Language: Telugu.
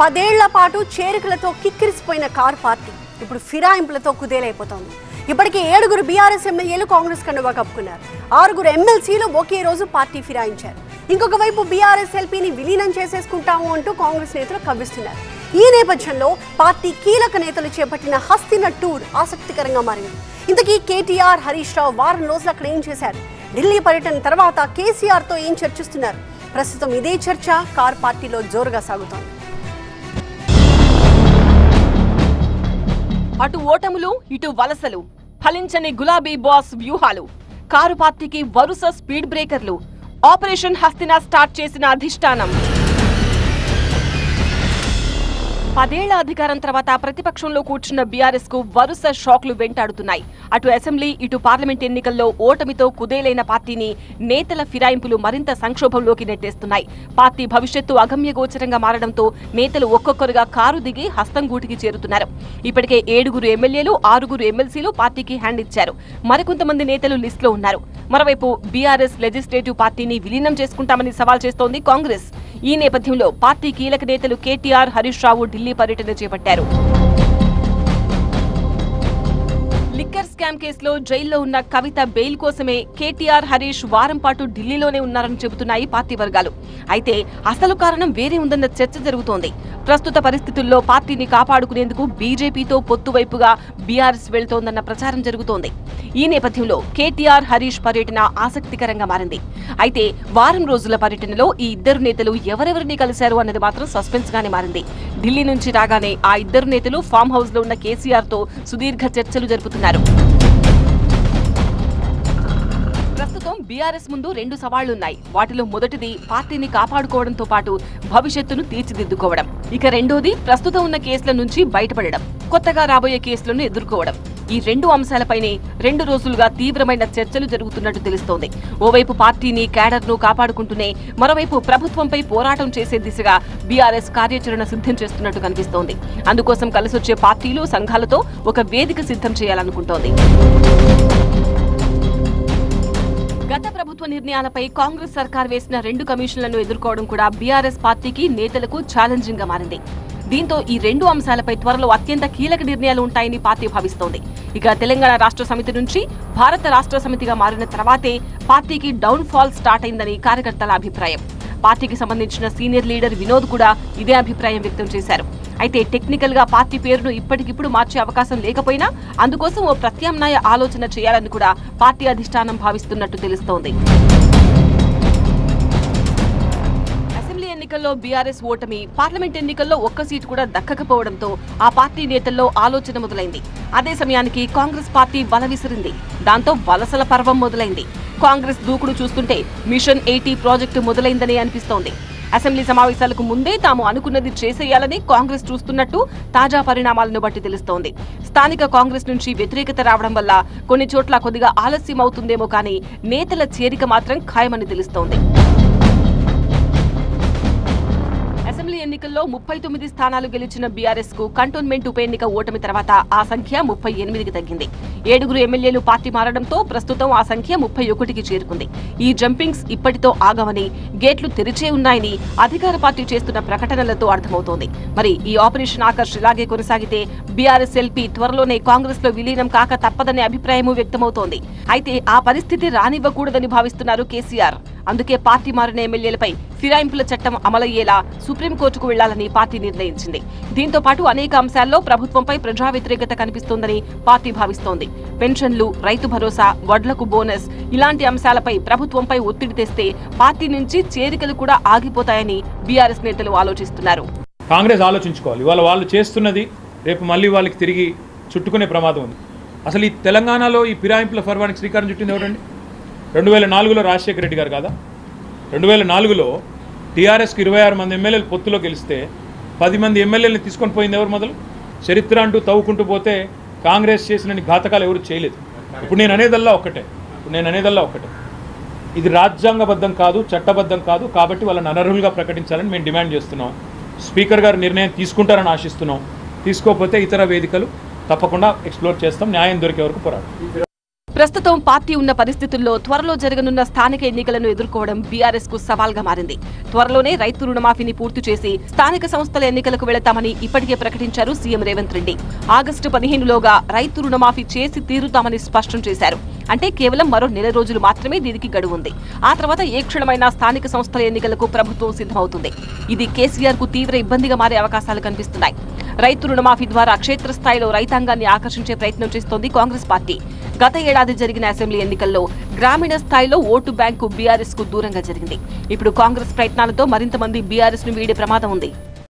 పదేళ్ల పాటు చేరికలతో కిక్కిరిసిపోయిన కార్ పార్టీ ఇప్పుడు ఫిరాయింపులతో కుదేలైపోతోంది ఇప్పటికే ఏడుగురు బీఆర్ఎస్ ఎమ్మెల్యేలు కాంగ్రెస్ కండువా కప్పుకున్నారు ఆరుగురు ఎమ్మెల్సీలు ఒకే రోజు పార్టీ ఫిరాయించారు ఇంకొక వైపు బీఆర్ఎస్ ఎల్పీని విలీనం చేసేసుకుంటాము అంటూ కాంగ్రెస్ నేతలు కవ్విస్తున్నారు ఈ నేపథ్యంలో పార్టీ కీలక నేతలు చేపట్టిన హస్తిన టూర్ ఆసక్తికరంగా మారింది ఇంతకీ కేటీఆర్ హరీష్ రావు వారం రోజులు అక్కడ ఏం చేశారు ఢిల్లీ పర్యటన తర్వాత కేసీఆర్ తో ఏం చర్చిస్తున్నారు ప్రస్తుతం ఇదే చర్చ కార్ పార్టీలో జోరుగా సాగుతోంది అటు ఓటములు ఇటు వలసలు ఫలించని గులాబీ బాస్ వ్యూహాలు కారు పార్టీకి వరుస స్పీడ్ బ్రేకర్లు ఆపరేషన్ హస్తినా స్టార్ట్ చేసిన అధిష్టానం పదేళ్ల అధికారం తర్వాత ప్రతిపక్షంలో కూర్చున్న బీఆర్ఎస్ కు వరుస షాక్లు వెంటాడుతున్నాయి అటు అసెంబ్లీ ఇటు పార్లమెంట్ ఎన్నికల్లో ఓటమితో కుదేలైన పార్టీని నేతల ఫిరాయింపులు మరింత సంక్షోభంలోకి నెట్టేస్తున్నాయి పార్టీ భవిష్యత్తు అగమ్యగోచరంగా మారడంతో నేతలు ఒక్కొక్కరుగా కారు దిగి హస్తం గూటికి చేరుతున్నారు ఇప్పటికే ఏడుగురు ఎమ్మెల్యేలు ఆరుగురు ఎమ్మెల్సీలు పార్టీకి హ్యాండ్ ఇచ్చారు మరికొంతమంది నేతలు లిస్టులో ఉన్నారు మరోవైపు బీఆర్ఎస్ లెజిస్లేటివ్ పార్టీని విలీనం చేసుకుంటామని సవాల్ చేస్తోంది కాంగ్రెస్ ఈ నేపథ్యంలో పార్టీ కీలక నేతలు కేటీఆర్ హరీష్ రావు ఢిల్లీ పర్యటన చేపట్టారు లిక్కర్ స్కామ్ కేసులో జైల్లో ఉన్న కవిత బెయిల్ కోసమే కేటీఆర్ హరీష్ వారం పాటు ఢిల్లీలోనే ఉన్నారని చెబుతున్నాయి పార్టీ వర్గాలు అయితే అసలు కారణం వేరే ఉందన్న చర్చ జరుగుతోంది ప్రస్తుత పరిస్థితుల్లో పార్టీని కాపాడుకునేందుకు బీజేపీతో పొత్తు వైపుగా బీఆర్ఎస్ వెళ్తోందన్న ప్రచారం జరుగుతోంది ఈ నేపథ్యంలో కేటీఆర్ హరీష్ పర్యటన ఆసక్తికరంగా మారింది అయితే వారం రోజుల పర్యటనలో ఈ ఇద్దరు నేతలు ఎవరెవరిని కలిశారు అన్నది మాత్రం సస్పెన్స్ గానే మారింది ఢిల్లీ నుంచి రాగానే ఆ ఇద్దరు నేతలు ఫామ్ హౌస్ లో ఉన్న కేసీఆర్ తో సుదీర్ఘ చర్చలు జరుపుతున్నారు ప్రస్తుతం బీఆర్ఎస్ ముందు రెండు సవాళ్లున్నాయి వాటిలో మొదటిది పార్టీని కాపాడుకోవడంతో పాటు భవిష్యత్తును తీర్చిదిద్దుకోవడం ఇక రెండోది ప్రస్తుతం ఉన్న కేసుల నుంచి బయటపడడం కొత్తగా రాబోయే కేసులను ఎదుర్కోవడం ఈ రెండు అంశాలపైనే రెండు రోజులుగా తీవ్రమైన చర్చలు జరుగుతున్నట్టు తెలుస్తోంది ఓవైపు పార్టీని క్యాడర్ను కాపాడుకుంటూనే మరోవైపు ప్రభుత్వంపై పోరాటం చేసే దిశగా బీఆర్ఎస్ కార్యాచరణ సిద్ధం చేస్తున్నట్టు కనిపిస్తోంది అందుకోసం కలిసొచ్చే పార్టీలు సంఘాలతో ఒక వేదిక సిద్ధం చేయాలనుకుంటోంది గత ప్రభుత్వ నిర్ణయాలపై కాంగ్రెస్ సర్కార్ వేసిన రెండు కమిషన్లను ఎదుర్కోవడం కూడా బీఆర్ఎస్ పార్టీకి నేతలకు ఛాలెంజింగ్ గా మారింది దీంతో ఈ రెండు అంశాలపై త్వరలో అత్యంత కీలక నిర్ణయాలు ఉంటాయని పార్టీ భావిస్తోంది ఇక తెలంగాణ రాష్ట్ర సమితి నుంచి భారత రాష్ట్ర సమితిగా మారిన తర్వాతే పార్టీకి డౌన్ ఫాల్ స్టార్ట్ అయిందని కార్యకర్తల అభిప్రాయం పార్టీకి సంబంధించిన సీనియర్ లీడర్ వినోద్ కూడా ఇదే అభిప్రాయం వ్యక్తం చేశారు అయితే టెక్నికల్ గా పార్టీ పేరును ఇప్పటికిప్పుడు మార్చే అవకాశం లేకపోయినా అందుకోసం ఓ ప్రత్యామ్నాయ ఆలోచన చేయాలని కూడా పార్టీ అధిష్టానం భావిస్తున్నట్టు తెలుస్తోంది అసెంబ్లీ ఎన్నికల్లో బీఆర్ఎస్ ఓటమి పార్లమెంట్ ఎన్నికల్లో ఒక్క సీటు కూడా దక్కకపోవడంతో ఆ పార్టీ నేతల్లో ఆలోచన మొదలైంది అదే సమయానికి కాంగ్రెస్ పార్టీ బల విసిరింది దాంతో వలసల పర్వం మొదలైంది కాంగ్రెస్ దూకుడు చూస్తుంటే మిషన్ ఎయిటీ ప్రాజెక్టు మొదలైందని అనిపిస్తోంది అసెంబ్లీ సమావేశాలకు ముందే తాము అనుకున్నది చేసేయాలని కాంగ్రెస్ చూస్తున్నట్టు తాజా పరిణామాలను బట్టి తెలుస్తోంది స్థానిక కాంగ్రెస్ నుంచి వ్యతిరేకత రావడం వల్ల కొన్ని చోట్ల కొద్దిగా ఆలస్యం అవుతుందేమో కానీ నేతల చేరిక మాత్రం ఖాయమని తెలుస్తోంది అసెంబ్లీ ఎన్నికల్లో ముప్పై తొమ్మిది స్థానాలు గెలిచిన బీఆర్ఎస్ కు కంటోన్మెంట్ ఉప ఎన్నిక ఓటమి తర్వాత ఆ సంఖ్య ముప్పై ఎనిమిదికి తగ్గింది ఏడుగురు ఎమ్మెల్యేలు పార్టీ మారడంతో ప్రస్తుతం ఆ సంఖ్య ముప్పై ఒకటికి చేరుకుంది ఈ జంపింగ్స్ ఇప్పటితో ఆగవని గేట్లు తెరిచే ఉన్నాయని అధికార పార్టీ చేస్తున్న ప్రకటనలతో అర్థమవుతోంది మరి ఈ ఆపరేషన్ ఆకర్ష్ ఇలాగే కొనసాగితే బీఆర్ఎస్ ఎల్పీ త్వరలోనే కాంగ్రెస్ లో విలీనం కాక తప్పదనే అభిప్రాయము వ్యక్తమవుతోంది అయితే ఆ పరిస్థితి రానివ్వకూడదని భావిస్తున్నారు కేసీఆర్ అందుకే పార్టీ మారిన ఎమ్మెల్యేలపై ఫిరాయింపుల చట్టం అమలయ్యేలా సుప్రీంకోర్టుకు వెళ్లాలని పార్టీ నిర్ణయించింది దీంతో పాటు అనేక అంశాల్లో ప్రభుత్వంపై ప్రజా వ్యతిరేకత కనిపిస్తోందని పార్టీ భావిస్తోంది పెన్షన్లు రైతు భరోసా వడ్లకు బోనస్ ఇలాంటి అంశాలపై ప్రభుత్వంపై ఒత్తిడి తెస్తే పార్టీ నుంచి చేరికలు కూడా ఆగిపోతాయని బీఆర్ఎస్ నేతలు ఆలోచిస్తున్నారు కాంగ్రెస్ ఆలోచించుకోవాలి ఇవాళ వాళ్ళు చేస్తున్నది రేపు మళ్ళీ వాళ్ళకి తిరిగి చుట్టుకునే ప్రమాదం ఉంది అసలు ఈ తెలంగాణలో ఈ ఫిరాయింపుల ఫర్వానికి శ్రీకారం చుట్టింది ఎవరండి రెండు వేల నాలుగులో రాజశేఖర రెడ్డి గారు కాదా రెండు వేల నాలుగులో టీఆర్ఎస్కి ఇరవై ఆరు మంది ఎమ్మెల్యేలు పొత్తులో గెలిస్తే పది మంది ఎమ్మెల్యేలను తీసుకొని పోయింది ఎవరు మొదలు చరిత్ర అంటూ తవ్వుకుంటూ పోతే కాంగ్రెస్ చేసిన ఘాతకాలు ఎవరు చేయలేదు ఇప్పుడు నేను అనేదల్లా ఒక్కటే ఇప్పుడు నేను అనేదల్లా ఒక్కటే ఇది రాజ్యాంగబద్ధం కాదు చట్టబద్ధం కాదు కాబట్టి వాళ్ళని అనర్హులుగా ప్రకటించాలని మేము డిమాండ్ చేస్తున్నాం స్పీకర్ గారు నిర్ణయం తీసుకుంటారని ఆశిస్తున్నాం తీసుకోకపోతే ఇతర వేదికలు తప్పకుండా ఎక్స్ప్లోర్ చేస్తాం న్యాయం దొరికే వరకు పోరాడు ప్రస్తుతం పార్టీ ఉన్న పరిస్థితుల్లో త్వరలో జరగనున్న స్థానిక ఎన్నికలను ఎదుర్కోవడం బీఆర్ఎస్ కు సవాల్గా మారింది త్వరలోనే రైతు రుణమాఫీని పూర్తి చేసి స్థానిక సంస్థల ఎన్నికలకు వెళతామని ఇప్పటికే ప్రకటించారు సీఎం రేవంత్ రెడ్డి ఆగస్టు పదిహేనులోగా రైతు రుణమాఫీ చేసి తీరుతామని స్పష్టం చేశారు అంటే కేవలం మరో నెల రోజులు మాత్రమే దీనికి గడువు ఉంది ఆ తర్వాత ఏ క్షణమైనా స్థానిక సంస్థల ఎన్నికలకు ప్రభుత్వం సిద్ధమవుతుంది ఇది కేసీఆర్ కు తీవ్ర ఇబ్బందిగా మారే అవకాశాలు కనిపిస్తున్నాయి రైతు రుణమాఫీ ద్వారా క్షేత్రస్థాయిలో రైతాంగాన్ని ఆకర్షించే ప్రయత్నం చేస్తోంది కాంగ్రెస్ పార్టీ గత ఏడాది జరిగిన అసెంబ్లీ ఎన్నికల్లో గ్రామీణ స్థాయిలో ఓటు బ్యాంకు బీఆర్ఎస్ కు దూరంగా జరిగింది ఇప్పుడు కాంగ్రెస్ ప్రయత్నాలతో మరింత మంది బీఆర్ఎస్ ను వీడే ప్రమాదం ఉంది